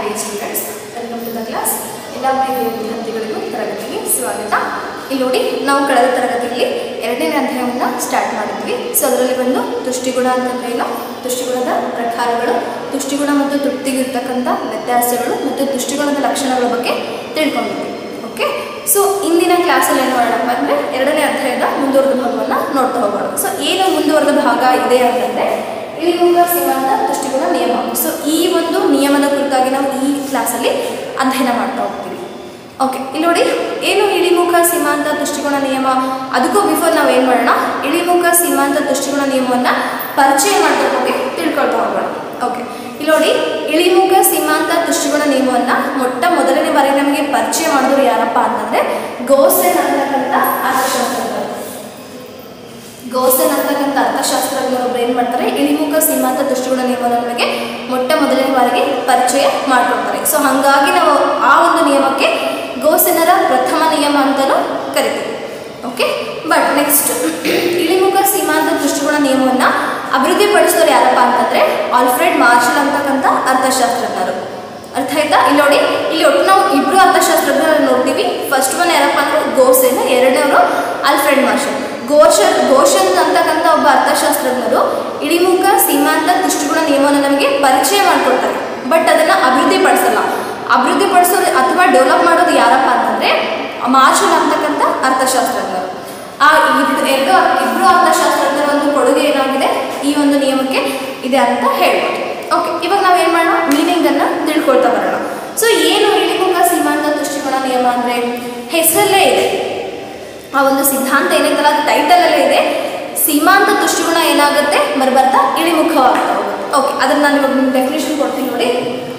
dear students welcome to the class ಎಲ್ಲ ಪ್ರೀತಿಯ ವಿದ್ಯಾರ್ಥಿಗಳಿಗೂ ತರಗತಿಗೆ ಸ್ವಾಗತ ಇಲ್ಲಿ ನೋಡಿ ನಾವು ಕಳೆದ ತರಗತಿಯಲ್ಲಿ ಎರಡನೇ ಅಧ್ಯಾಯವನ್ನು ಸ್ಟಾರ್ಟ್ ಮಾಡಿದ್ವಿ ಸೊ ಅದರಲ್ಲಿ ಬಂದು ತುಷ್ಟಿಗುಣ ಅಂತಂದ್ರೆ ಏನು ತುಷ್ಟಿಗುಣದ ಪ್ರಕಾರಗಳು ತುಷ್ಟಿಗುಣ ಮತ್ತು ತೃಪ್ತಿಗಿರ್ತಕ್ಕಂಥ ವ್ಯತ್ಯಾಸಗಳು ಮತ್ತು ತುಷ್ಟಿಗುಣದ ಲಕ್ಷಣಗಳ ಬಗ್ಗೆ ತಿಳ್ಕೊಂಡಿದ್ವಿ ಓಕೆ ಸೊ ಇಂದಿನ ಕ್ಲಾಸಲ್ಲಿ ಏನು ಮಾಡೋಣಪ್ಪ ಅಂದರೆ ಎರಡನೇ ಅಧ್ಯಾಯದ ಮುಂದುವರೆದ ಭಾಗವನ್ನು ನೋಡ್ತಾ ಹೋಗೋಣ ಸೊ ಏನು ಮುಂದುವರೆದ ಭಾಗ ಇದೆ ಅಂತಂದರೆ ಇಳಿಮುಖ ಸೀಮಾಂತ ದೃಷ್ಟಿಗುಣ ನಿಯಮ ಸೊ ಈ ಒಂದು ನಿಯಮದ ಕುರಿತಾಗಿ ನಾವು ಈ ಕ್ಲಾಸಲ್ಲಿ ಅಧ್ಯಯನ ಮಾಡ್ತಾ ಹೋಗ್ತೀವಿ ಓಕೆ ಇಲ್ಲಿ ನೋಡಿ ಏನು ಇಳಿಮುಖ ಸೀಮಾಂತ ದೃಷ್ಟಿಗುಣ ನಿಯಮ ಅದಕ್ಕೂ ಬಿಫೋರ್ ನಾವು ಏನು ಮಾಡೋಣ ಇಳಿಮುಖ ಸೀಮಾಂತ ದೃಷ್ಟಿಗುಣ ನಿಯಮವನ್ನು ಪರಿಚಯ ಮಾಡ್ತಾ ಹೋಗಿ ತಿಳ್ಕೊಳ್ತಾ ಹೋಗೋಣ ಓಕೆ ಇಲ್ಲಿ ನೋಡಿ ಇಳಿಮುಖ ಸೀಮಾಂತ ದೃಷ್ಟಿಗುಣ ನಿಯಮವನ್ನು ಮೊಟ್ಟ ಮೊದಲನೇ ಬಾರಿ ನಮಗೆ ಪರಿಚಯ ಮಾಡಿದ್ರು ಯಾರಪ್ಪ ಅಂತಂದರೆ ಗೋಸೆನ್ ಅನ್ನತಕ್ಕಂಥ ಅರ್ಥಶಾಸ್ತ್ರಜ್ಞರು ಗೋಸೆನ್ ಅಂತಕ್ಕಂಥ ಅರ್ಥಶಾಸ್ತ್ರಜ್ಞರೊಬ್ಬರು ಏನು ಮಾಡ್ತಾರೆ ಇಳಿಮುಖ ಸೀಮಾಂತ ದೃಷ್ಟಿಗುಣ ನಿಯಮವನ್ನು ನಮಗೆ ಮೊಟ್ಟ ಮೊದಲನೇ ಬಾರಿಗೆ ಪರಿಚಯ ಮಾಡಿಕೊಡ್ತಾರೆ ಸೊ ಹಾಗಾಗಿ ನಾವು ಆ ಒಂದು ನಿಯಮಕ್ಕೆ ಗೋಸೆನರ ಪ್ರಥಮ ನಿಯಮ ಅಂತಲೂ ಕರಿತೀವಿ ಓಕೆ ಬಟ್ ನೆಕ್ಸ್ಟ್ ಇಳಿಮುಖ ಸೀಮಾಂತ ದೃಷ್ಟಿಗುಣ ನಿಯಮವನ್ನು ಅಭಿವೃದ್ಧಿಪಡಿಸಿದವರು ಯಾರಪ್ಪ ಅಂತಂದರೆ ಆಲ್ಫ್ರೆಡ್ ಮಾರ್ಷಲ್ ಅಂತಕ್ಕಂಥ ಅರ್ಥಶಾಸ್ತ್ರಜ್ಞರು ಅರ್ಥ ಆಯ್ತಾ ಇಲ್ಲಿ ನೋಡಿ ಇಲ್ಲಿ ಒಟ್ಟು ನಾವು ಇಬ್ಬರು ಅರ್ಥಶಾಸ್ತ್ರಜ್ಞರನ್ನು ನೋಡ್ತೀವಿ ಫಸ್ಟ್ ಒನ್ ಯಾರಪ್ಪ ಅಂದ್ರೆ ಗೋಸೆನ್ ಎರಡನೇವರು ಆಲ್ಫ್ರೆಡ್ ಮಾರ್ಷಲ್ ಗೋಷನ್ ಗೋಷನ್ ಅಂತಕ್ಕಂಥ ಒಬ್ಬ ಅರ್ಥಶಾಸ್ತ್ರಜ್ಞರು ಇಳಿಮುಖ ಸೀಮಾಂತ ದೃಷ್ಟಿಗುಣ ನಿಯಮವನ್ನು ನಮಗೆ ಪರಿಚಯ ಮಾಡಿಕೊಡ್ತಾರೆ ಬಟ್ ಅದನ್ನು ಅಭಿವೃದ್ಧಿಪಡಿಸಲ್ಲ ಅಭಿವೃದ್ಧಿಪಡಿಸೋದು ಅಥವಾ ಡೆವಲಪ್ ಮಾಡೋದು ಯಾರಪ್ಪ ಅಂತಂದರೆ ಮಾರ್ಷಲ್ ಅಂತಕ್ಕಂಥ ಅರ್ಥಶಾಸ್ತ್ರಜ್ಞರು ಆ ಇಬ್ರು ಎರಡು ಇಬ್ಬರು ಅರ್ಥಶಾಸ್ತ್ರಜ್ಞರ ಒಂದು ಕೊಡುಗೆ ಏನಾಗಿದೆ ಈ ಒಂದು ನಿಯಮಕ್ಕೆ ಇದೆ ಅಂತ ಹೇಳ್ಬೋದು ಓಕೆ ಇವಾಗ ನಾವು ಏನು ಮಾಡೋಣ ಮೀನಿಂಗನ್ನು ತಿಳ್ಕೊಳ್ತಾ ಬರೋಣ ಸೊ ಏನು ಇಳಿಮುಖ ಸೀಮಾಂತ ದೃಷ್ಟಿಗುಣ ನಿಯಮ ಅಂದರೆ ಹೆಸರಲ್ಲೇ ಇದೆ ಆ ಒಂದು ಸಿದ್ಧಾಂತ ಏನೈತಲ್ಲ ಅದು ಟೈಟಲಲ್ಲೇ ಇದೆ ಸೀಮಾಂತ ದೃಷ್ಟಿಗುಣ ಏನಾಗುತ್ತೆ ಬರ್ಬರ್ತಾ ಇಳಿಮುಖವಾಗ್ತಾ ಹೋಗುತ್ತೆ ಓಕೆ ಅದನ್ನು ನಾನು ಇವಾಗ ನಿಮ್ಗೆ ಡೆಫಿನೇಷನ್ ಕೊಡ್ತೀನಿ ನೋಡಿ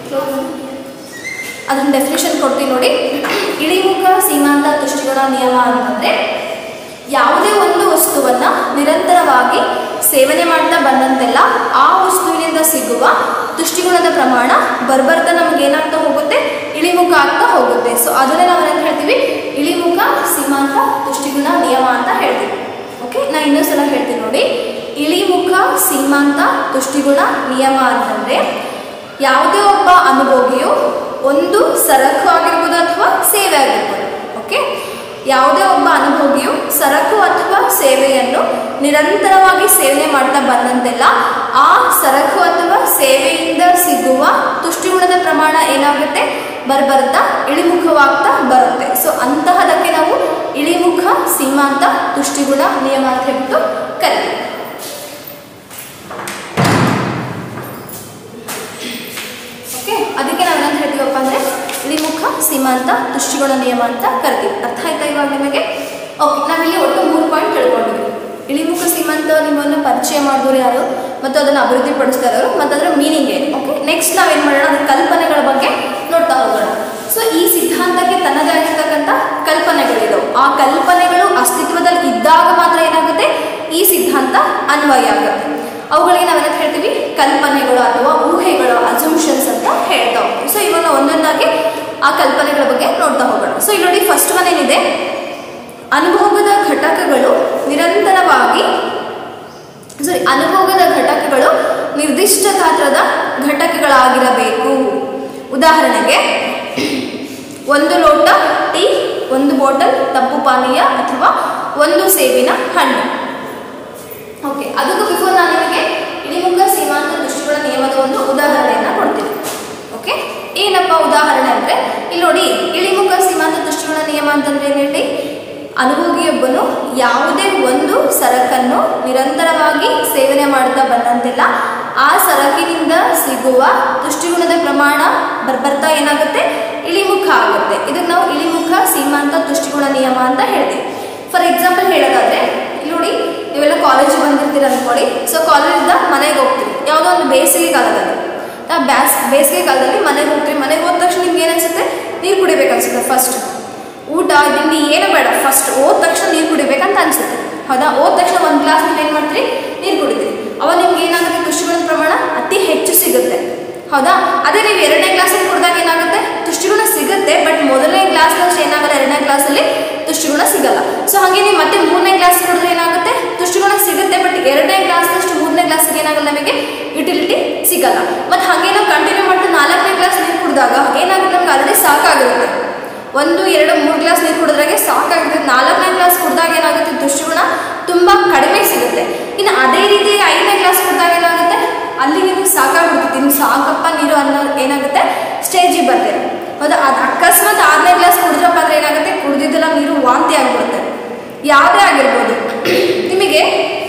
ಅದನ್ನ ಡೆಫಿನೇಷನ್ ಕೊಡ್ತೀನಿ ನೋಡಿ ಇಳಿಮುಖ ಸೀಮಾಂತ ದೃಷ್ಟಿಗುಣ ನಿಯಮ ಅಂತಂದರೆ ಯಾವುದೇ ಒಂದು ವಸ್ತುವನ್ನು ನಿರಂತರವಾಗಿ ಸೇವನೆ ಮಾಡ್ತಾ ಬಂದಂತೆಲ್ಲ ಆ ವಸ್ತುವಿನಿಂದ ಸಿಗುವ ದೃಷ್ಟಿಗುಣದ ಪ್ರಮಾಣ ಬರ್ಬರ್ತಾ ನಮ್ಗೆ ಏನಾಗ್ತಾ ಹೋಗುತ್ತೆ ಇಳಿಮುಖ ಆಗ್ತಾ ಹೋಗುತ್ತೆ ಸೊ ಅದನ್ನೇ ನಾವು ಏನಂತ ಹೇಳ್ತೀವಿ ಇಳಿಮುಖ ಸೀಮಾಂತ ದೃಷ್ಟಿಗುಣ ನಿಯಮ ಅಂತ ಹೇಳ್ತೀವಿ ಓಕೆ ನಾನು ಇನ್ನೊಂದ್ಸಲ ಹೇಳ್ತೀನಿ ನೋಡಿ ಇಳಿಮುಖ ಸೀಮಾಂತ ದೃಷ್ಟಿಗುಣ ನಿಯಮ ಅಂತಂದರೆ ಯಾವುದೇ ಒಬ್ಬ ಅನುಭೋಗಿಯು ಒಂದು ಸರಕು ಆಗಿರ್ಬೋದು ಅಥವಾ ಸೇವೆ ಆಗಿರ್ಬೋದು ಓಕೆ ಯಾವುದೇ ಒಬ್ಬ ಅನುಭೋಗಿಯು ಸರಕು ಅಥವಾ ಸೇವೆಯನ್ನು ನಿರಂತರವಾಗಿ ಸೇವನೆ ಮಾಡ್ತಾ ಬಂದಂತೆಲ್ಲ ಆ ಸರಕು ಅಥವಾ ಸೇವೆಯಿಂದ ಸಿಗುವ ತುಷ್ಟಿಗುಣದ ಪ್ರಮಾಣ ಏನಾಗುತ್ತೆ ಬರ್ಬರ್ತಾ ಇಳಿಮುಖವಾಗ್ತಾ ಬರುತ್ತೆ ಸೊ ಅಂತಹದಕ್ಕೆ ನಾವು ಇಳಿಮುಖ ಸೀಮಾಂತ ತುಷ್ಟಿಗುಣ ನಿಯಮ ಅಂತ ಹೇಳ್ಬಿಟ್ಟು ಕರಿತೀವಿ ಓಕೆ ಅದಕ್ಕೆ ನಾವು ಏನಂತ ಹೇಳ್ತೀವಪ್ಪ ಅಂದರೆ ಇಳಿಮುಖ ಸೀಮಾಂತ ದೃಷ್ಟಿಗುಣ ನಿಯಮ ಅಂತ ಕರಿತೀವಿ ಅರ್ಥ ಆಯ್ತಾ ಇವಾಗ ನಿಮಗೆ ಓಕೆ ನಾವಿಲ್ಲಿ ಒಟ್ಟು ಮೂರು ಪಾಯಿಂಟ್ ತಿಳ್ಕೊಂಡಿದ್ವಿ ಇಳಿಮುಖ ಸೀಮಾಂತ ನಿಮ್ಮನ್ನು ಪರಿಚಯ ಮಾಡಿದವರು ಯಾರು ಮತ್ತು ಅದನ್ನು ಅಭಿವೃದ್ಧಿಪಡಿಸ್ತಾ ಇರೋರು ಮತ್ತು ಅದರ ಮೀನಿಂಗ್ ಏನು ಓಕೆ ನೆಕ್ಸ್ಟ್ ನಾವೇನು ಮಾಡೋಣ ಅದರ ಕಲ್ಪನೆಗಳ ಬಗ್ಗೆ ನೋಡ್ತಾ ಹೋಗೋಣ ಸೊ ಈ ಸಿದ್ಧಾಂತಕ್ಕೆ ತನ್ನದೇ ಆಗಿರ್ತಕ್ಕಂಥ ಕಲ್ಪನೆಗಳಿದವು ಆ ಕಲ್ಪನೆಗಳು ಅಸ್ತಿತ್ವದಲ್ಲಿ ಇದ್ದಾಗ ಮಾತ್ರ ಏನಾಗುತ್ತೆ ಈ ಸಿದ್ಧಾಂತ ಅನ್ವಯ ಆಗುತ್ತೆ ಅವುಗಳಿಗೆ ನಾವೇನಂತ ಹೇಳ್ತೀವಿ ಕಲ್ಪನೆಗಳು ಅಥವಾ ಊಹೆಗಳು ಅಸಂಪ್ಷನ್ಸ್ ಅಂತ ಹೇಳ್ತಾ ಹೋಗ್ತೀವಿ ಸೊ ಇವಾಗ ಒಂದೊಂದಾಗಿ ಆ ಕಲ್ಪನೆಗಳ ಬಗ್ಗೆ ನೋಡ್ತಾ ಹೋಗೋಣ ಸೊ ಇಲ್ಲಿ ನೋಡಿ ಫಸ್ಟ್ ಒನ್ ಏನಿದೆ ಅನುಭೋಗದ ಘಟಕಗಳು ನಿರಂತರವಾಗಿ ಸಾರಿ ಅನುಭೋಗದ ಘಟಕಗಳು ನಿರ್ದಿಷ್ಟ ಗಾತ್ರದ ಘಟಕಗಳಾಗಿರಬೇಕು ಉದಾಹರಣೆಗೆ ಒಂದು ಲೋಟ ಟೀ ಒಂದು ಬಾಟಲ್ ತಪ್ಪು ಪಾನೀಯ ಅಥವಾ ಒಂದು ಸೇಬಿನ ಹಣ್ಣು ಓಕೆ ಅದಕ್ಕೂ ಬಿಫೋರ್ ನಾನು ನಿಮಗೆ ಇಳಿಮುಖ ಸೀಮಾಂತ ದೃಷ್ಟಿಗಳ ನಿಯಮದ ಒಂದು ಉದಾಹರಣೆಯನ್ನು ಕೊಡ್ತೀನಿ ಓಕೆ ಏನಪ್ಪ ಉದಾಹರಣೆ ಅಂದರೆ ಇಲ್ಲಿ ನೋಡಿ ಇಳಿಮುಖ ಸೀಮಾಂತ ದೃಷ್ಟಿಗಳ ನಿಯಮ ಅಂತಂದ್ರೆ ಏನು ಹೇಳಿ ಅನುಭೋಗಿಯೊಬ್ಬನು ಯಾವುದೇ ಒಂದು ಸರಕನ್ನು ನಿರಂತರವಾಗಿ ಸೇವನೆ ಮಾಡ್ತಾ ಬಂದಂತೆಲ್ಲ ಆ ಸರಕಿನಿಂದ ಸಿಗುವ ದೃಷ್ಟಿಗುಣದ ಪ್ರಮಾಣ ಬರ್ಬರ್ತಾ ಏನಾಗುತ್ತೆ ಇಳಿಮುಖ ಆಗುತ್ತೆ ಇದಕ್ಕೆ ನಾವು ಇಳಿಮುಖ ಸೀಮಾಂತ ದೃಷ್ಟಿಗುಣ ನಿಯಮ ಅಂತ ಹೇಳ್ತೀವಿ ಫಾರ್ ಎಕ್ಸಾಂಪಲ್ ಹೇಳೋದಾದ್ರೆ ಇಲ್ಲಿ ನೋಡಿ ನೀವೆಲ್ಲ ಕಾಲೇಜಿಗೆ ಬಂದಿರ್ತೀರ ಅಂದ್ಕೊಳ್ಳಿ ಸೊ ಕಾಲೇಜಿಂದ ಮನೆಗೆ ಹೋಗ್ತೀರಿ ಯಾವುದೋ ಒಂದು ಬೇಸಿಗೆ ಕಾಲದಲ್ಲಿ ಆ ಬ್ಯಾಸ್ ಬೇಸಿಗೆ ಕಾಲದಲ್ಲಿ ಮನೆಗೆ ಹೋಗ್ತೀರಿ ಮನೆಗೆ ಹೋದ ತಕ್ಷಣ ನಿಮ್ಗೆ ಏನು ಅನ್ಸುತ್ತೆ ನೀರು ಕುಡಿಬೇಕು ಅನ್ಸುತ್ತೆ ಫಸ್ಟ್ ಊಟ ತಿಂಡಿ ಏನು ಬೇಡ ಫಸ್ಟ್ ಹೋದ ತಕ್ಷಣ ನೀರು ಕುಡಿಬೇಕಂತ ಅನ್ಸುತ್ತೆ ಹೌದಾ ಹೋದ ತಕ್ಷಣ ಒಂದು ಗ್ಲಾಸ್ ನೀವು ಏನು ಮಾಡ್ತೀರಿ ನೀರು ಕುಡಿತೀರಿ ಅವಾಗ ನಿಮ್ಗೆ ಏನಾಗುತ್ತೆ ತುಷ್ಟಿಗುಣದ ಪ್ರಮಾಣ ಅತಿ ಹೆಚ್ಚು ಸಿಗುತ್ತೆ ಹೌದಾ ಅದೇ ನೀವು ಎರಡನೇ ಕ್ಲಾಸಲ್ಲಿ ಕುಡಿದಾಗ ಏನಾಗುತ್ತೆ ತುಷ್ಟಿಗುಣ ಸಿಗುತ್ತೆ ಬಟ್ ಮೊದಲನೇ ಕ್ಲಾಸ್ನಷ್ಟು ಏನಾಗಲ್ಲ ಎರಡನೇ ಕ್ಲಾಸಲ್ಲಿ ತುಷ್ಟಿಗುಣ ಸಿಗಲ್ಲ ಸೊ ಹಾಗೆ ನೀವು ಮತ್ತೆ ಮೂರನೇ ಕ್ಲಾಸ್ ಕುಡಿದ್ರೆ ಏನಾಗುತ್ತೆ ತುಷ್ಟಿಗುಣ ಸಿಗುತ್ತೆ ಬಟ್ ಎರಡನೇ ಕ್ಲಾಸ್ನಷ್ಟು ಮೂರನೇ ಕ್ಲಾಸಿಗೆ ಏನಾಗಲ್ಲ ನಮಗೆ ಯುಟಿಲಿಟಿ ಸಿಗಲ್ಲ ಮತ್ತು ಹಾಗೆ ನಾವು ಕಂಟಿನ್ಯೂ ಮಾಡ್ತಾ ನಾಲ್ಕನೇ ಕ್ಲಾಸ್ ನೀರು ಕುಡಿದಾಗ ಒಂದು ಎರಡು ಮೂರು ಗ್ಲಾಸ್ ನೀರು ಕುಡಿದ್ರಾಗೆ ಸಾಕಾಗುತ್ತೆ ನಾಲ್ಕನೇ ಗ್ಲಾಸ್ ಕುಡಿದಾಗ ಏನಾಗುತ್ತೆ ದೃಷ್ಟಿಗುಣ ತುಂಬ ಕಡಿಮೆ ಸಿಗುತ್ತೆ ಇನ್ನು ಅದೇ ರೀತಿ ಐದನೇ ಗ್ಲಾಸ್ ಕುಡಿದಾಗ ಏನಾಗುತ್ತೆ ಅಲ್ಲಿ ನಿಮಗೆ ಸಾಕಾಗ್ಬಿಡ್ತೈತಿ ಇನ್ನು ಸಾಕಪ್ಪ ನೀರು ಅನ್ನೋ ಏನಾಗುತ್ತೆ ಸ್ಟೇಜಿಗೆ ಬರ್ತೀರಿ ಹೌದಾ ಅದು ಅಕಸ್ಮಾತ್ ಆರನೇ ಗ್ಲಾಸ್ ಕುಡಿದ್ರಪ್ಪ ಅಂದ್ರೆ ಏನಾಗುತ್ತೆ ಕುಡಿದಿದ್ದೆಲ್ಲ ನೀರು ವಾಂತಿ ಆಗ್ಬಿಡುತ್ತೆ ಯಾವುದೇ ಆಗಿರ್ಬೋದು ನಿಮಗೆ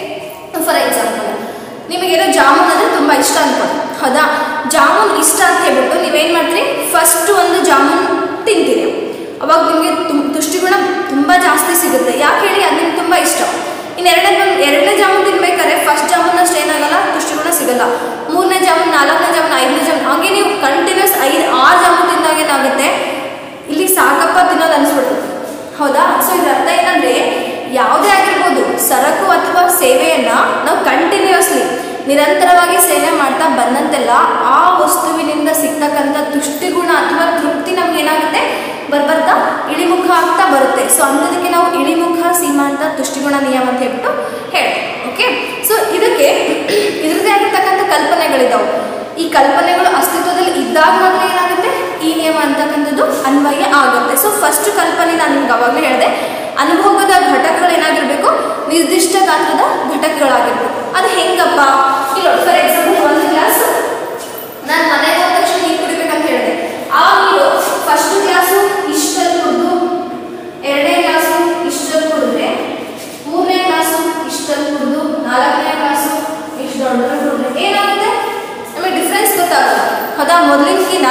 ಫಾರ್ ಎಕ್ಸಾಂಪಲ್ ನಿಮಗೇನೋ ಜಾಮೂನ್ ಅಂದರೆ ತುಂಬ ಇಷ್ಟ ಅನ್ಕೊಳ್ಳಿ ಹೌದಾ ಜಾಮೂನ್ ಇಷ್ಟ ಅಂತ ಹೇಳ್ಬಿಟ್ಟು ನೀವೇನು ಮಾಡ್ತೀರಿ ಫಸ್ಟ್ ಒಂದು ಜಾಮೂನ್ ತಿಂತೀರಿ ಅವಾಗ ನಿಮಗೆ ತುಂಬ ತುಷ್ಟಿಗುಣ ತುಂಬ ಜಾಸ್ತಿ ಸಿಗುತ್ತೆ ಯಾಕೆ ಹೇಳಿ ಅದು ನಿಮ್ಗೆ ತುಂಬ ಇಷ್ಟ ಇನ್ನು ಎರಡನೇ ಬಂದು ಎರಡನೇ ಜಾಮೂನ್ ತಿನ್ಬೇಕಾದ್ರೆ ಫಸ್ಟ್ ಜಾಮೂನ್ ಅಷ್ಟು ಏನಾಗಲ್ಲ ತುಷ್ಟಿಗುಣ ಸಿಗಲ್ಲ ಮೂರನೇ ಜಾಮೂನ್ ನಾಲ್ಕನೇ ಜಾಮೂನ್ ಐದನೇ ಜಾಮೂನ್ ಹಾಗೆ ನೀವು ಕಂಟಿನ್ಯೂಸ್ ಐದು ಆರು ಜಾಮೂನ್ ತಿಂದಾಗ ಏನಾಗುತ್ತೆ ಇಲ್ಲಿ ಸಾಕಪ್ಪ ತಿನ್ನೋದು ಅನಿಸ್ಬಿಡ್ತದೆ ಹೌದಾ ಸೊ ಇದ್ರ ಅರ್ಥ ಏನಂದ್ರೆ ಯಾವುದೇ ಆಗಿರ್ಬೋದು ಸರಕು ಅಥವಾ ಸೇವೆಯನ್ನ ನಾವು ಕಂಟಿನ್ಯೂಸ್ಲಿ ನಿರಂತರವಾಗಿ ಸೇವೆ ಮಾಡ್ತಾ ಬಂದಂತೆಲ್ಲ ಆ ವಸ್ತುವಿನಿಂದ ಸಿಗ್ತಕ್ಕಂಥ ತುಷ್ಟಿಗುಣ ಅಥವಾ ತೃಪ್ತಿ ನಮ್ಗೆ ಏನಾಗುತ್ತೆ ಬರ್ಬರ್ತಾ ಇಳಿಮುಖ ಆಗ್ತಾ ಬರುತ್ತೆ ಸೊ ಅಂಥದಕ್ಕೆ ನಾವು ಇಳಿಮುಖ ಸೀಮಾಂತ ತುಷ್ಟಿಗುಣ ನಿಯಮ ಅಂತ ಹೇಳ್ಬಿಟ್ಟು ಹೇಳ್ತೀವಿ ಓಕೆ ಸೊ ಇದಕ್ಕೆ ಇದ್ರದ್ದೇ ಆಗಿರ್ತಕ್ಕಂಥ ಕಲ್ಪನೆಗಳಿದಾವೆ ಈ ಕಲ್ಪನೆಗಳು ಅಸ್ತಿತ್ವದಲ್ಲಿ ಇದ್ದಾಗ ಮಾತ್ರ ಏನಾಗುತ್ತೆ ಈ ನಿಯಮ ಅಂತಕ್ಕಂಥದ್ದು ಅನ್ವಯ ಆಗುತ್ತೆ ಸೊ ಫಸ್ಟ್ ಕಲ್ಪನೆ ನಾನು ನಿಮ್ಗೆ ಅವಾಗಲೇ ಹೇಳಿದೆ ಅನುಭವದ ಘಟಕಗಳು ಏನಾಗಿರ್ಬೇಕು ನಿರ್ದಿಷ್ಟ ಗಾತ್ರದ ಘಟಕಗಳಾಗಿರ್ಬೇಕು ಅದು ಹೆಂಗಪ್ಪ ಇಲ್ಲ ಫಾರ್ ಎಕ್ಸಾಂಪಲ್ ಒಂದು ಗ್ಲಾಸ್ ನಾನು ಮನೆಗೆ ಹೋದ ತಕ್ಷಣ ನೀರು ಕುಡಿಬೇಕಂತ ಹೇಳಿದೆ ಆ ನೀರು ಫಸ್ಟ್ ಗ್ಲಾಸು ಇಷ್ಟಲ್ಲಿ ಕುಡಿದು ಎರಡನೇ ಗ್ಲಾಸು ಇಷ್ಟಲ್ಲಿ ಕುಡಿದ್ರೆ ಮೂರನೇ ಗ್ಲಾಸು ಇಷ್ಟಲ್ಲಿ ಕುಡಿದು ನಾಲ್ಕನೇ ಗ್ಲಾಸು ಇಷ್ಟು ದೊಡ್ಡದಲ್ಲಿ ಕುಡಿದ್ರೆ ಏನಾಗುತ್ತೆ ನಮಗೆ ಡಿಫ್ರೆನ್ಸ್ ಗೊತ್ತಾಗಲ್ಲ ಹೌದಾ ಮೊದಲಿನಕಿನ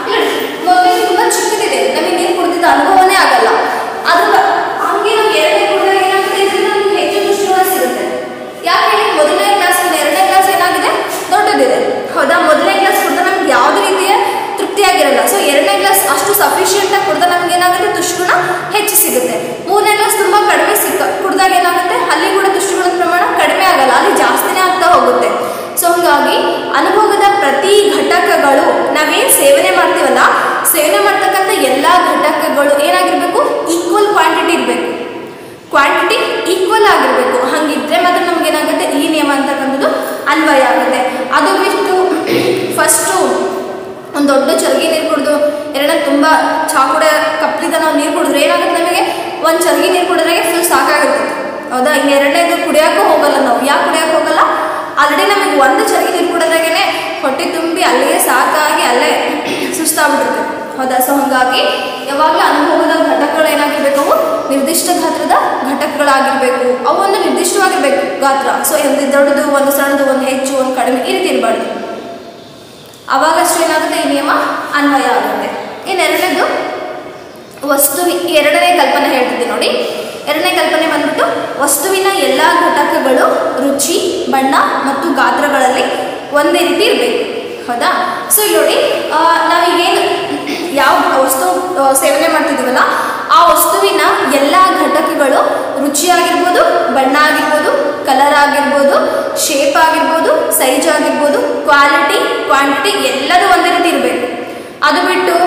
ಮೊದಲಿನ ತುಂಬ ಚಿಕ್ಕದಿದೆ ನಮಗೆ ನೀರು ಕುಡಿದಿದ್ದ ಅನುಭವನೇ ಆಗಲ್ಲ ಅದ್ರ ಹಂಗೆ ನಮ್ಗೆ ಎರಡನೇ ಕುಡಿದಾಗ ಏನಾಗುತ್ತೆ ಇದರಿಂದ ನಮ್ಗೆ ಹೆಚ್ಚು ದೃಷ್ಟಿಕೋನ ಸಿಗುತ್ತೆ ಯಾಕೆ ಹೇಳಿ ಮೊದಲನೇ ಕ್ಲಾಸ್ ಎರಡನೇ ಕ್ಲಾಸ್ ಏನಾಗಿದೆ ದೊಡ್ಡದಿದೆ ಹೌದಾ ಮೊದಲನೇ ಕ್ಲಾಸ್ ಕುಡ್ದ ನಮ್ಗೆ ಯಾವುದೇ ರೀತಿಯ ತೃಪ್ತಿಯಾಗಿರಲ್ಲ ಸೊ ಎರಡನೇ ಕ್ಲಾಸ್ ಅಷ್ಟು ಸಫಿಷಿಯೆಂಟ್ ಆಗಿ ಕುಡ್ದ ನಮ್ಗೆ ಏನಾಗುತ್ತೆ ದುಷ್ಗುಣ ಹೆಚ್ಚು ಸಿಗುತ್ತೆ ಮೂರನೇ ಕ್ಲಾಸ್ ತುಂಬ ಕಡಿಮೆ ಸಿಕ್ಕ ಕುಡ್ದಾಗ ಏನಾಗುತ್ತೆ ಅಲ್ಲಿ ಕೂಡ ದುಷ್ಗುಣದ ಪ್ರಮಾಣ ಕಡಿಮೆ ಆಗಲ್ಲ ಅಲ್ಲಿ ಜಾಸ್ತಿನೇ ಆಗ್ತಾ ಹೋಗುತ್ತೆ ಸೊ ಹಂಗಾಗಿ ಅನುಭವದ ಪ್ರತಿ ಘಟಕಗಳು ನಾವೇನು ಸೇವನೆ ಮಾಡ್ತೀವಲ್ಲ ಸೇವನೆ ಮಾಡ್ತಕ್ಕಂಥ ಎಲ್ಲ ಘಟಕಗಳು ಏನಾಗಿರ್ಬೇಕು ಈಕ್ವಲ್ ಕ್ವಾಂಟಿಟಿ ಇರಬೇಕು ಕ್ವಾಂಟಿಟಿ ಈಕ್ವಲ್ ಆಗಿರಬೇಕು ಹಂಗಿದ್ರೆ ಮಾತ್ರ ನಮ್ಗೆ ಏನಾಗುತ್ತೆ ಈ ನಿಯಮ ಅಂತಕ್ಕಂಥದ್ದು ಅನ್ವಯ ಆಗುತ್ತೆ ಅದು ಬಿಟ್ಟು ಫಸ್ಟು ಒಂದು ದೊಡ್ಡ ಚರ್ಗಿ ನೀರು ಕುಡಿದು ಎರಡನೇ ತುಂಬ ಚಾಕುಡ ಕಪ್ಲಿದ ನಾವು ನೀರು ಕುಡಿದ್ರೆ ಏನಾಗುತ್ತೆ ನಮಗೆ ಒಂದು ಚರ್ಗಿ ನೀರು ಕುಡಿದ್ರೆ ಫುಲ್ ಸಾಕಾಗಿರ್ತದೆ ಹೌದಾ ಇನ್ನು ಎರಡನೇದು ಕುಡಿಯೋಕ್ಕೂ ಹೋಗಲ್ಲ ನಾವು ಯಾಕೆ ಕುಡಿಯೋಕೆ ಹೋಗಲ್ಲ ಆಲ್ರೆಡಿ ನಮಗೆ ಒಂದು ಚರ್ಗಿ ನೀರು ಕುಡಿದಾಗೇ ಹೊಟ್ಟೆ ತುಂಬಿ ಅಲ್ಲಿಗೆ ಸಾಕಾಗಿ ಅಲ್ಲೇ ಸುಸ್ತಾಗ್ಬಿಟ್ಟಿರ್ತದೆ ಹೌದಾ ಸೊ ಹಾಗಾಗಿ ಯಾವಾಗಲೂ ಅನುಭವದ ಘಟಕಗಳು ಏನಾಗಿರ್ಬೇಕು ಅವು ನಿರ್ದಿಷ್ಟ ಗಾತ್ರದ ಘಟಕಗಳಾಗಿರ್ಬೇಕು ಅವು ಒಂದು ನಿರ್ದಿಷ್ಟವಾಗಿರ್ಬೇಕು ಗಾತ್ರ ಸೊ ಒಂದು ದೊಡ್ಡದು ಒಂದು ಸಣ್ಣದು ಒಂದು ಹೆಚ್ಚು ಒಂದು ಕಡಿಮೆ ಈ ರೀತಿ ಇರಬಾರ್ದು ಅವಾಗಷ್ಟು ಏನಾಗುತ್ತೆ ಈ ನಿಯಮ ಅನ್ವಯ ಆಗುತ್ತೆ ಇನ್ನು ಎರಡನೇದು ವಸ್ತುವಿ ಎರಡನೇ ಕಲ್ಪನೆ ಹೇಳ್ತಿದ್ದೆ ನೋಡಿ ಎರಡನೇ ಕಲ್ಪನೆ ಬಂದ್ಬಿಟ್ಟು ವಸ್ತುವಿನ ಎಲ್ಲ ಘಟಕಗಳು ರುಚಿ ಬಣ್ಣ ಮತ್ತು ಗಾತ್ರಗಳಲ್ಲಿ ಒಂದೇ ರೀತಿ ಇರಬೇಕು ಹೌದಾ ಸೊ ಇಲ್ಲಿ ನೋಡಿ ಆ, ನಾವೀಗೇನು ಯಾವ ವಸ್ತು ಆ, ಸೇವನೆ ಮಾಡ್ತಿದ್ದೀವಲ್ಲ ಆ ವಸ್ತುವಿನ ಎಲ್ಲ ಘಟಕಗಳು ರುಚಿ ಆಗಿರ್ಬೋದು ಬಣ್ಣ ಆಗಿರ್ಬೋದು ಕಲರ್ ಆಗಿರ್ಬೋದು ಶೇಪ್ ಆಗಿರ್ಬೋದು ಸೈಜ್ ಆಗಿರ್ಬೋದು ಕ್ವಾಲಿಟಿ ಕ್ವಾಂಟಿಟಿ ಎಲ್ಲದೂ ಒಂದೇ ರೀತಿ ಇರಬೇಕು ಅದು ಬಿಟ್ಟು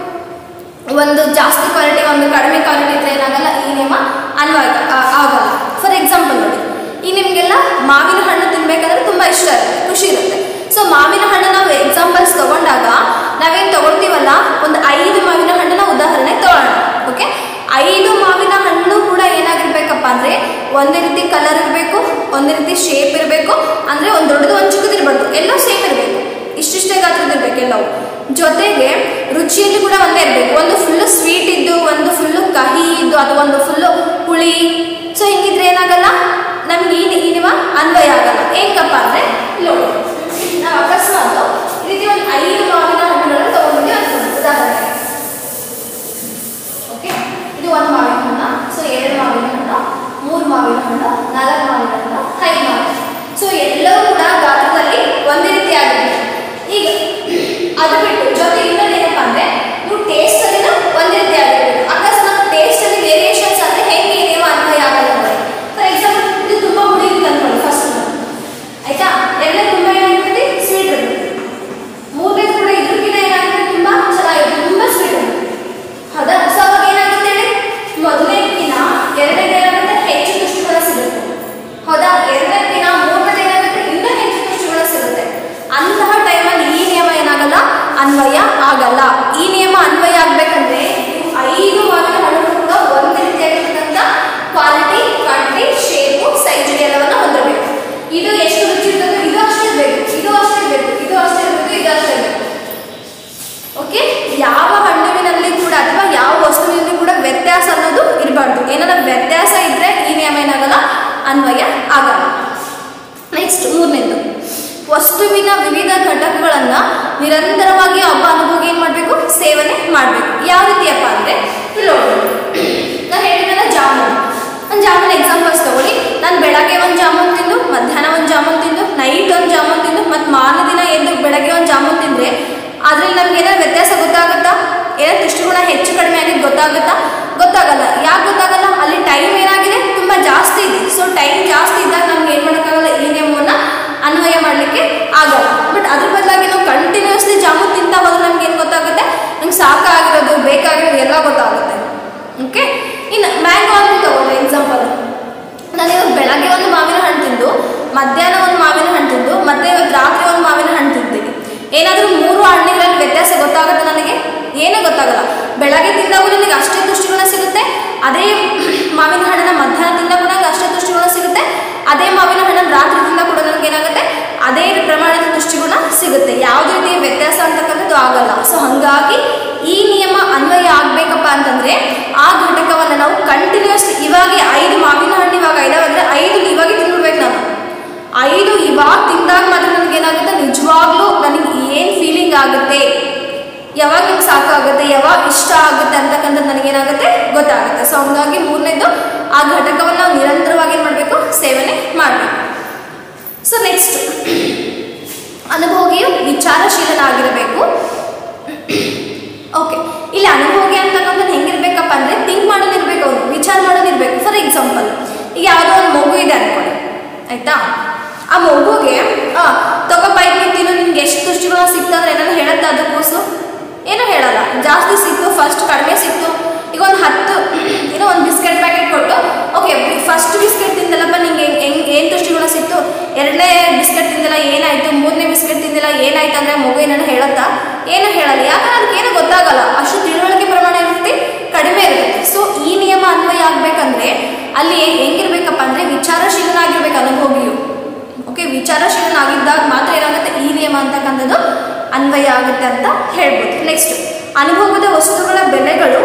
ಒಂದು ಜಾಸ್ತಿ ಕ್ವಾಲಿಟಿ ಒಂದು ಕಡಿಮೆ ಕ್ವಾಲಿಟಿ ಇದ್ರೆ ಏನಾಗಲ್ಲ ಈ ನಿಯಮ ಅನ್ವಯ ಆ- ಆಗಲ್ಲ ಫಾರ್ ಎಕ್ಸಾಂಪಲ್ ನೋಡಿ ಈ ನಿಮಗೆಲ್ಲ ಮಾವಿನ ಹಣ್ಣು ತಿನ್ಬೇಕಾದ್ರೆ ತುಂಬ ಇಷ್ಟ ಇರುತ್ತೆ ಖುಷಿ ಇರುತ್ತೆ ಸೊ ಮಾವಿನ ಹಣ್ಣು ನಾವು ಎಕ್ಸಾಂಪಲ್ಸ್ ತಗೊಂಡಾಗ ನಾವೇನು ತಗೊಳ್ತೀವಲ್ಲ ಒಂದು ಐದು ಮಾವಿನ ಹಣ್ಣನ್ನ ಉದಾಹರಣೆ ತಗೊಳ್ಳೋಣ ಓಕೆ ಐದು ಮಾವಿನ ಹಣ್ಣು ಕೂಡ ಏನಾಗಿರ್ಬೇಕಪ್ಪ ಅಂದರೆ ಒಂದೇ ರೀತಿ ಕಲರ್ ಇರಬೇಕು ಒಂದೇ ರೀತಿ ಶೇಪ್ ಇರಬೇಕು ಅಂದರೆ ಒಂದು ದೊಡ್ಡದು ಒಂದು ಚಿಕ್ಕದಿರ್ಬಾರ್ದು ಎಲ್ಲ ಸೇಮ್ ಇರಬೇಕು ಇಷ್ಟಿಷ್ಟೇ ಗಾತ್ರದ ಇರಬೇಕು ಎಲ್ಲವೂ ಜೊತೆಗೆ ರುಚಿಯಲ್ಲಿ ಕೂಡ ಒಂದೇ ಇರಬೇಕು ಒಂದು ಫುಲ್ಲು ಸ್ವೀಟ್ ಇದ್ದು ಒಂದು ಫುಲ್ಲು ಕಹಿ ಇದ್ದು ಅಥವಾ ಒಂದು ಫುಲ್ಲು ಹುಳಿ ಸೊ ಹಿಂಗಿದ್ರೆ ಏನಾಗಲ್ಲ ನಮ್ಗೆ ಈ ಈ ನಿಯಮ ಅನ್ವಯ ಆಗಲ್ಲ ಹೆಂಗಪ್ಪ ಅಂದರೆ ನೋಡಿ ನಾವು ಅಕಸ್ಮಾತ್ ಈ ರೀತಿ ಒಂದು ಐದು ಮಾವಿನ ಹಣ್ಣುಗಳನ್ನು ತಗೊಂಡಿದ್ದೀವಿ ಅನ್ಕೊಂಡು ಉದಾಹರಣೆ ಓಕೆ ಇದು ಒಂದು ಮಾವಿನ ಹಣ್ಣು ಸೊ ಎರಡು ಮಾವಿನ ಹಣ್ಣು ಮೂರು ಮಾವಿನ ಹಣ್ಣು ನಾಲ್ಕು ಮಾವಿನ ಹಣ್ಣು ಐದು ಮಾವಿನ ಹಣ್ಣು ಸೊ ಎಲ್ಲವೂ ಕೂಡ ಗಾತ್ರದಲ್ಲಿ ಒಂದೇ ರೀತಿ ಆಗಿದೆ ಈಗ ಅದು ಬಿಟ್ಟು ಜೊತೆ ಇನ್ನೊಂದು ಏನಪ್ಪ ಅಂದರೆ ನೀವು ಟೇಸ್ಟಲ್ಲಿ ಒಂದೇ ರೀತಿ ಆಗಿರ್ಬೇಕು ಅಕಸ್ಮಾತ್ ಟೇಸ್ಟಲ್ಲಿ ವೇರಿಯೇಷನ್ಸ್ ಆದರೆ ಹೆಂಗೆ ಈ ನಿಯಮ ಅನ್ವಯ ಆಗಲ್ಲ ನೋಡಿ ಫಾರ್ ಎಕ್ಸಾಂಪಲ್ ಇದು ತುಂಬ ಹುಳಿ ಇರುತ್ತೆ ಅನ್ಕೊಳ್ಳಿ ಫಸ್ಟ್ ನಿರಂತರವಾಗಿ ಒಬ್ಬ ಅನುಭೋಗಿ ಏನು ಮಾಡಬೇಕು ಸೇವನೆ ಮಾಡಬೇಕು ಯಾವ ರೀತಿಯಪ್ಪ ಅಂದರೆ ಇಲ್ಲಿ ನೋಡಿ ನಾನು ಹೇಳಿದ್ನಲ್ಲ ಜಾಮೂನ್ ಒಂದು ಜಾಮೂನ್ ಎಕ್ಸಾಂಪಲ್ಸ್ ತಗೊಳ್ಳಿ ನಾನು ಬೆಳಗ್ಗೆ ಒಂದು ಜಾಮೂನ್ ತಿಂದು ಮಧ್ಯಾಹ್ನ ಒಂದು ಜಾಮೂನ್ ತಿಂದು ನೈಟ್ ಒಂದು ಜಾಮೂನ್ ತಿಂದು ಮತ್ತು ಮಾರನೇ ದಿನ ಎದ್ದು ಬೆಳಗ್ಗೆ ಒಂದು ಜಾಮೂನ್ ತಿಂದರೆ ಅದ್ರಲ್ಲಿ ನಮ್ಗೆ ಏನಾದ್ರು ವ್ಯತ್ಯಾಸ ಗೊತ್ತಾಗುತ್ತಾ ಏನಾದ್ರು ದೃಷ್ಟಿಗುಣ ಹೆಚ್ಚು ಕಡಿಮೆ ಆಗಿದ್ದು ಗೊತ್ತಾಗುತ್ತಾ ಗೊತ್ತಾಗಲ್ಲ ಯಾಕೆ ಗೊತ್ತಾಗಲ್ಲ ಅಲ್ಲಿ ಟೈಮ್ ಏನಾಗಿದೆ ತುಂಬ ಜಾಸ್ತಿ ಇದೆ ಸೊ ಟೈಮ್ ಜಾಸ್ತಿ ಇದ್ದಾಗ ನಮ್ಗೆ ಏನು ಮಾಡೋಕ್ಕಾಗಲ್ಲ ಈ ನಿಯಮವನ್ನು ಅನ್ವಯ ಮಾಡಲಿಕ್ಕೆ ಆಗಲ್ಲ ಬಟ್ ಅದ್ರ ಬದಲಾಗಿ ನಾವು ಕಂಟಿನ್ಯೂಸ್ಲಿ ಜಾಮೂನ್ ತಿಂತಾ ಹೋದ್ರೆ ನಮ್ಗೆ ಏನು ಗೊತ್ತಾಗುತ್ತೆ ನಮ್ಗೆ ಸಾಕಾಗಿರೋದು ಬೇಕಾಗಿರೋದು ಎಲ್ಲ ಗೊತ್ತಾಗುತ್ತೆ ಓಕೆ ಇನ್ನು ಮ್ಯಾಂಗೋ ಅಂತ ತಗೊಳ್ಳಿ ಎಕ್ಸಾಂಪಲ್ ನಾನು ಇವಾಗ ಬೆಳಗ್ಗೆ ಒಂದು ಮಾವಿನ ಹಣ್ಣು ತಿಂದು ಮಧ್ಯಾಹ್ನ ಒಂದು ಮಾವಿನ ಹಣ್ಣು ತಿಂದು ಮತ್ತೆ ಇವತ್ತು ರಾತ್ರಿ ಒಂದು ಮಾವಿನ ಹಣ್ಣು ತಿಂತೀನಿ ಏನಾದರೂ ಮೂರು ಹಣ್ಣುಗಳಲ್ಲಿ ವ್ಯತ್ಯಾಸ ಗೊತ್ತಾಗುತ್ತೆ ನನಗೆ ಏನೂ ಗೊತ್ತಾಗಲ್ಲ ಬೆಳಗ್ಗೆ ತಿಂದಾಗೂ ನನಗೆ ಅಷ್ಟೇ ದೃಷ್ಟಿಗುಣ ಸಿಗುತ್ತೆ ಅದೇ ಮಾವಿನ ಹಣ್ಣನ್ನ ಮಧ್ಯಾಹ್ನ ತಿಂದಾಗ ಕೂಡ ನನಗೆ ಅಷ್ಟೇ ದೃಷ್ಟಿಗುಣ ಸಿಗುತ್ತೆ ಅದೇ ಮಾವಿನ ಹಣ್ಣನ್ನು ರಾತ್ರಿ ತಿಂದ ಕೂಡ ನನಗೆ ಏನಾಗುತ್ತೆ ಅದೇ ಪ್ರಮಾಣದ ದೃಷ್ಟಿಗುಣ ಸಿಗುತ್ತೆ ಯಾವುದೇ ರೀತಿಯ ವ್ಯತ್ಯಾಸ ಅಂತಕ್ಕಂಥದ್ದು ಆಗಲ್ಲ ಸೊ ಹಾಗಾಗಿ ಈ ನಿಯಮ ಅನ್ವಯ ಆಗಬೇಕಪ್ಪ ಅಂತಂದ್ರೆ ಆ ಘಟಕವನ್ನು ನಾವು ಕಂಟಿನ್ಯೂಸ್ ಇವಾಗ ಐದು ಮಾವಿನ ಹಣ್ಣು ಇವಾಗ ಐದಾವಂದ್ರೆ ಐದು ಇವಾಗ ತಿಂದ್ಬಿಡ್ಬೇಕು ನಾನು ಐದು ಇವಾಗ ತಿಂದಾಗ ಮಾತ್ರ ನನಗೆ ಏನಾಗುತ್ತೆ ನಿಜವಾಗ್ಲೂ ನನಗೆ ಏನು ಫೀಲಿಂಗ್ ಆಗುತ್ತೆ ಯಾವಾಗ ನಿಮ್ಗೆ ಸಾಕಾಗುತ್ತೆ ಯಾವಾಗ ಇಷ್ಟ ಆಗುತ್ತೆ ಅಂತಕ್ಕಂಥದ್ದು ನನಗೇನಾಗುತ್ತೆ ಗೊತ್ತಾಗುತ್ತೆ ಸೊ ಹಂಗಾಗಿ ಮೂರನೇದು ಆ ಘಟಕವನ್ನು ನಾವು ನಿರಂತರವಾಗಿ ಏನು ಮಾಡಬೇಕು ಸೇವನೆ ಮಾಡಬೇಕು ಸೊ ನೆಕ್ಸ್ಟ್ ಅನುಭೋಗಿಯು ವಿಚಾರಶೀಲನಾಗಿರಬೇಕು ಓಕೆ ಇಲ್ಲಿ ಅನುಭೋಗಿ ಅಂತಕ್ಕಂಥದ್ದು ಹೆಂಗಿರ್ಬೇಕಪ್ಪ ಅಂದರೆ ಥಿಂಕ್ ಮಾಡೋದಿರ್ಬೇಕು ಅವನು ವಿಚಾರ ಮಾಡೋದಿರ್ಬೇಕು ಫಾರ್ ಎಕ್ಸಾಂಪಲ್ ಈಗ ಯಾವುದೋ ಒಂದು ಮಗು ಇದೆ ಅನ್ಕೊಳ್ಳಿ ಆಯ್ತಾ ಆ ಮಗುಗೆ ಆ ತಗೋಪ್ಪ ಇದು ತಿನ್ನು ನಿನ್ಗೆ ಎಷ್ಟು ದೃಷ್ಟಿಗುಣ ಸಿಕ್ತಂದ್ರೆ ಏನಾದ್ರು ಹೇಳುತ್ತಾ ಅದು ಕೂಸು ಏನೂ ಹೇಳಲ್ಲ ಜಾಸ್ತಿ ಸಿಕ್ತು ಫಸ್ಟ್ ಕಡಿಮೆ ಸಿಕ್ತು ಈಗ ಒಂದು ಹತ್ತು ಏನೋ ಒಂದು ಬಿಸ್ಕೆಟ್ ಪ್ಯಾಕೆಟ್ ಕೊಟ್ಟು ಓಕೆ ಫಸ್ಟ್ ಬಿಸ್ಕೆಟ್ ತಿಂದಲ್ಲಪ್ಪ ನಿಂಗೆ ಹೆಂಗೆ ಏನು ದೃಷ್ಟಿಗುಣ ಸಿಕ್ತು ಎರಡನೇ ಬಿಸ್ಕೆಟ್ ತಿಂದಿಲ್ಲ ಏನಾಯಿತು ಮೂರನೇ ಬಿಸ್ಕೆಟ್ ತಿಂದಿಲ್ಲ ಏನಾಯ್ತು ಅಂದರೆ ಮಗು ಏನಾದ್ರು ಹೇಳುತ್ತಾ ಏನು ಹೇಳಲ್ಲ ಯಾಕಂದ್ರೆ ಅದಕ್ಕೆ ಏನೂ ಗೊತ್ತಾಗಲ್ಲ ಅಷ್ಟು ತಿಳುವಳಿಕೆ ಪ್ರಮಾಣ ಇರುತ್ತೆ ಕಡಿಮೆ ಇರುತ್ತೆ ಸೊ ಈ ನಿಯಮ ಅನ್ವಯ ಆಗಬೇಕಂದ್ರೆ ಅಲ್ಲಿ ಹೆಂಗಿರ್ಬೇಕಪ್ಪ ಅಂದರೆ ವಿಚಾರಶೀಲನಾಗಿರ್ಬೇಕು ಅನುಭೋಗಿಯು ಓಕೆ ವಿಚಾರಶೀಲನಾಗಿದ್ದಾಗ ಮಾತ್ರ ಏನಾಗುತ್ತೆ ಈ ನಿಯಮ ಅಂತಕ್ಕಂಥದ್ದು ಅನ್ವಯ ಆಗುತ್ತೆ ಅಂತ ಹೇಳ್ಬೋದು ನೆಕ್ಸ್ಟ್ ಅನುಭವದ ವಸ್ತುಗಳ ಬೆಲೆಗಳು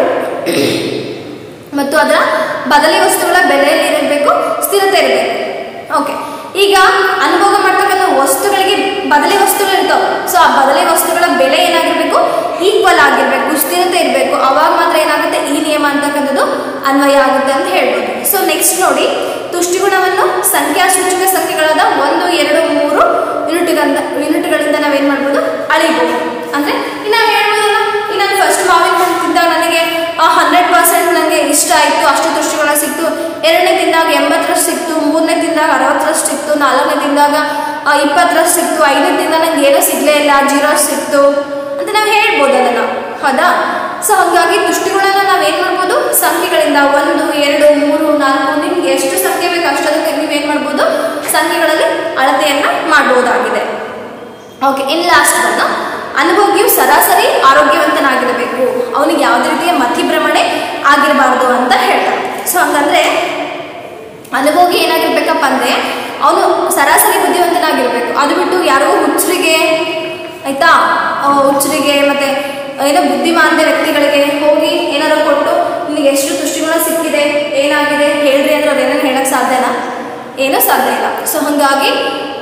ಮತ್ತು ಅದರ ಬದಲಿ ವಸ್ತುಗಳ ಬೆಲೆಯಲ್ಲಿ ಇರಬೇಕು ಸ್ಥಿರತೆ ಇರಬೇಕು ಓಕೆ ಈಗ ಅನುಭವ ಮಾಡ್ತಕ್ಕಂಥ ವಸ್ತುಗಳಿಗೆ ಬದಲಿ ವಸ್ತುಗಳು ಇರ್ತಾವೆ ಸೊ ಆ ಬದಲಿ ವಸ್ತುಗಳ ಬೆಲೆ ಏನಾಗಿರಬೇಕು ಈಕ್ವಲ್ ಆಗಿರಬೇಕು ಸ್ಥಿರತೆ ಇರಬೇಕು ಅವಾಗ ಮಾತ್ರ ಏನಾಗುತ್ತೆ ಈ ನಿಯಮ ಅಂತಕ್ಕಂಥದ್ದು ಅನ್ವಯ ಆಗುತ್ತೆ ಅಂತ ಹೇಳ್ಬೋದು ಸೊ ನೆಕ್ಸ್ಟ್ ನೋಡಿ ತುಷ್ಟಿಗುಣವನ್ನು ಸಂಖ್ಯಾ ಸೂಚಕ ಸಂಖ್ಯೆಗಳಾದ ಒಂದು ಎರಡು ಮೂರು ಯೂನಿಟ್ಗಳಿಂದ ಯೂನಿಟ್ಗಳಿಂದ ನಾವೇನು ಮಾಡ್ಬೋದು ಅಳಿಬೋದು ಅಂದರೆ ಈಗ ನಾವು ಹೇಳ್ಬೋದಲ್ಲ ಈಗ ನಾನು ಫಸ್ಟ್ ಮಾವಿನ ಹಣ್ಣು ತಿಂದಾಗ ನನಗೆ ಹಂಡ್ರೆಡ್ ಪರ್ಸೆಂಟ್ ನನಗೆ ಇಷ್ಟ ಆಯಿತು ಅಷ್ಟು ದೃಷ್ಟಿಗುಣ ಸಿಕ್ತು ಎರಡನೇ ತಿಂದಾಗ ಎಂಬತ್ತರಷ್ಟು ಸಿಕ್ತು ಮೂರನೇ ತಿಂದಾಗ ಅರವತ್ತರಷ್ಟು ಸಿಕ್ತು ನಾಲ್ಕನೇ ತಿಂದಾಗ ಇಪ್ಪತ್ತರಷ್ಟು ಸಿಕ್ತು ಐದನೇ ತಿಂದಾಗ ನಂಗೆ ಏನೂ ಸಿಗಲೇ ಇಲ್ಲ ಜೀರೋ ಸಿಕ್ತು ಅಂತ ನಾವು ಹೇಳ್ಬೋದು ಅದನ್ನು ಹೌದಾ ಸೊ ಹಾಗಾಗಿ ದೃಷ್ಟಿಗುಣನ ನಾವು ಏನು ಮಾಡ್ಬೋದು ಸಂಖ್ಯೆಗಳಿಂದ ಒಂದು ಎರಡು ಮೂರು ನಾಲ್ಕು ನಿಮ್ಗೆ ಎಷ್ಟು ಸಂಖ್ಯೆ ಬೇಕು ಅಷ್ಟೊಂದಕ್ಕೆ ನೀವೇನು ಮಾಡ್ಬೋದು ಸಂಖ್ಯೆಗಳಲ್ಲಿ ಅಳತೆಯನ್ನು ಮಾಡ್ಬೋದಾಗಿದೆ ಓಕೆ ಇನ್ ಲಾಸ್ಟ್ ಬಂದು ಅನುಭೋಗಿಯು ಸರಾಸರಿ ಆರೋಗ್ಯವಂತನಾಗಿರಬೇಕು ಅವನಿಗೆ ಯಾವುದೇ ರೀತಿಯ ಮತಿಭ್ರಮಣೆ ಆಗಿರಬಾರ್ದು ಅಂತ ಹೇಳ್ತಾರೆ ಸೊ ಹಂಗಂದ್ರೆ ಅನುಭೋಗಿ ಏನಾಗಿರ್ಬೇಕಪ್ಪ ಅಂದರೆ ಅವನು ಸರಾಸರಿ ಬುದ್ಧಿವಂತನಾಗಿರ್ಬೇಕು ಅದು ಬಿಟ್ಟು ಯಾರೋ ಹುಚ್ಚರಿಗೆ ಆಯ್ತಾ ಆ, ಹುಚ್ಚರಿಗೆ ಮತ್ತೆ ಏನೋ ಬುದ್ಧಿಮಾಂದ್ಯ ವ್ಯಕ್ತಿಗಳಿಗೆ ಹೋಗಿ ಏನಾದ್ರು ಕೊಟ್ಟು ನಿನಗೆ ಎಷ್ಟು ದೃಷ್ಟಿಗುಣ ಸಿಕ್ಕಿದೆ ಏನಾಗಿದೆ ಹೇಳ್ರಿ ಅಂದ್ರೆ ಅವ್ರು ಏನೇನು ಹೇಳಕ್ಕೆ ಸಾಧ್ಯನಾ ಏನೂ ಸಾಧ್ಯ ಇಲ್ಲ ಸೊ ಹಾಗಾಗಿ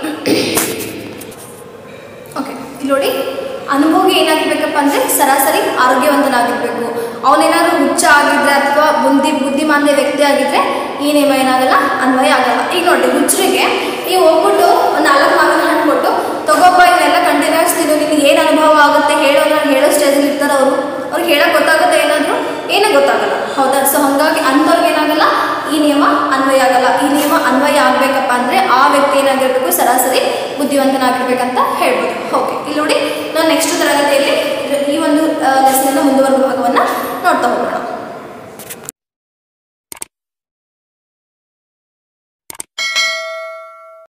ಓಕೆ ಇಲ್ಲಿ ನೋಡಿ ಅನುಭೋಗಿ ಏನಾಗಿರ್ಬೇಕಪ್ಪ ಅಂದರೆ ಸರಾಸರಿ ಆರೋಗ್ಯವಂತನಾಗಿರ್ಬೇಕು ಅವನೇನಾದ್ರು ಹುಚ್ಚ ಆಗಿದ್ರೆ ಅಥವಾ ಬುದ್ಧಿ ಬುದ್ಧಿಮಾಂದ್ಯ ವ್ಯಕ್ತಿ ಆಗಿದ್ರೆ ಈ ನಿಯಮ ಏನಾಗಲ್ಲ ಅನ್ವಯ ಆಗಲ್ಲ ಈಗ ನೋಡಿ ಹುಚ್ಚರಿಗೆ ಈಗ ಹೋಗ್ಬಿಟ್ಟು ಒಂದು ನಾಲ್ಕು ಮಾವಿನ ಹಣ್ಣು ಕೊಟ್ಟು ತಗೋಪ್ಪ ಇವನ್ನೆಲ್ಲ ಕಂಟಿನ್ಯೂಸ್ ತಿನ್ನು ನಿನಗೆ ಏನು ಅನುಭವ ಆಗುತ್ತೆ ಹೇಳೋ ನಾನು ಹೇಳೋ ಸ್ಟೇಜಲ್ಲಿ ಇರ್ತಾರೆ ಅವರು ಅವ್ರಿಗೆ ಹೇಳೋಕೆ ಗೊತ್ತಾಗುತ್ತೆ ಏನಾದರೂ ಏನೂ ಗೊತ್ತಾಗಲ್ಲ ಹೌದಾ ಸೊ ಹಾಗಾಗಿ ಅಂಥವ್ರಿಗೆ ಏನಾಗಲ್ಲ ಈ ನಿಯಮ ಅನ್ವಯ ಆಗಲ್ಲ ಈ ನಿಯಮ ಅನ್ವಯ ಆಗಬೇಕಪ್ಪ ಅಂದರೆ ಆ ವ್ಯಕ್ತಿ ಏನಾಗಿರ್ಬೇಕು ಸರಾಸರಿ ಬುದ್ಧಿವಂತನಾಗಿರ್ಬೇಕಂತ ಹೇಳ್ಬೋದು ಓಕೆ